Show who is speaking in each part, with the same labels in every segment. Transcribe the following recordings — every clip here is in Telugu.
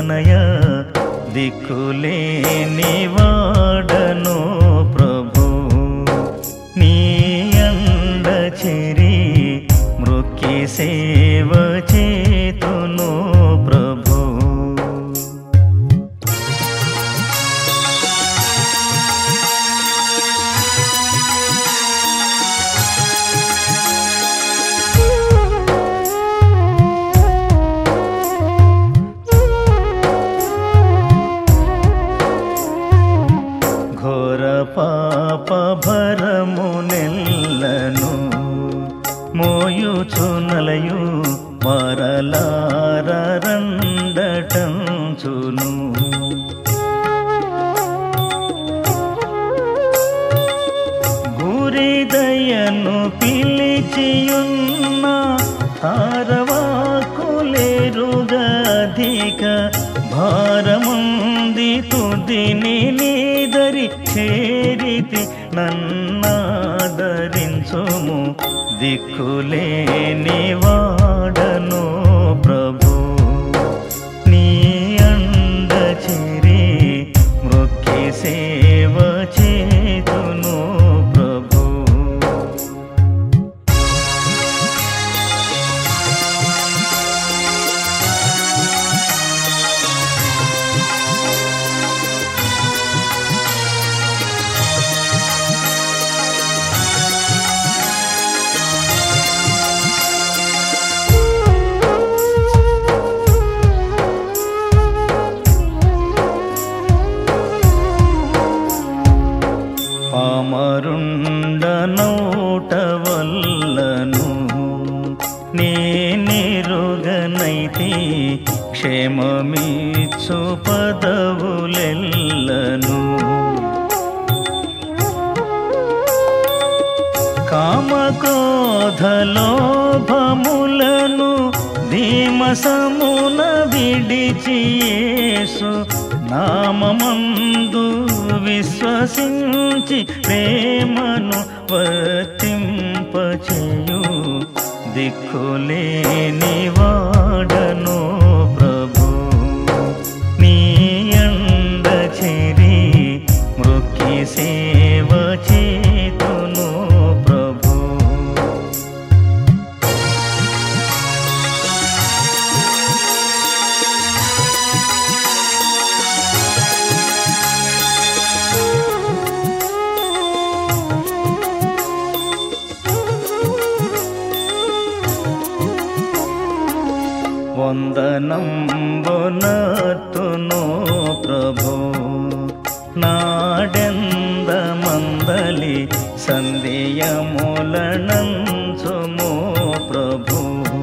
Speaker 1: తనయ దిక్కులేని వాడను ప్రభు నీ అండ చెరి మృక్కి సేవ చేతును ప్రభు ఘోర పాప భరము నెల్లను మోయుచునలయు మరలారండటంచును గురిదయను పిలిచియున్న తారవాకులేరుగధిక భారముంది తుదిని నీదరి చేరితి నన్నాదరించుము దిక్కులేని వాడను ప్రభు నీ అండ చెరి మృక్కి సేవ చేతును ప్రభు పామరుండనౌట వల్లను నేనిరుగనైతి క్షేమమిచ్చు పదవులెల్లను కామక్రోధలోభములను ధీమసమున విడిచియేసు నామమందు విశ్వసించి ప్రేమను వర్తింపచేయు దిక్కులేని వాడను ప్రభు నీ అండ చెరి మృక్కి సేవ చేతును ప్రభు వందనంబునతును ప్రభు నాడెంద మందలి సందేయములనంచుము ప్రభు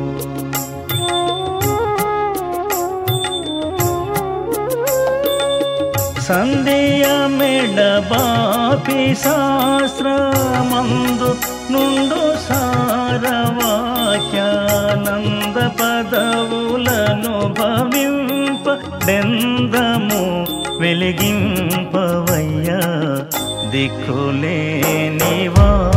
Speaker 1: సందేయ మెడబాపి శాస్త్రమందు నుండు సారవాక్యానంద పదవులను భవింప డెందము వెలిగింపవయ్యా దిక్కులేనివా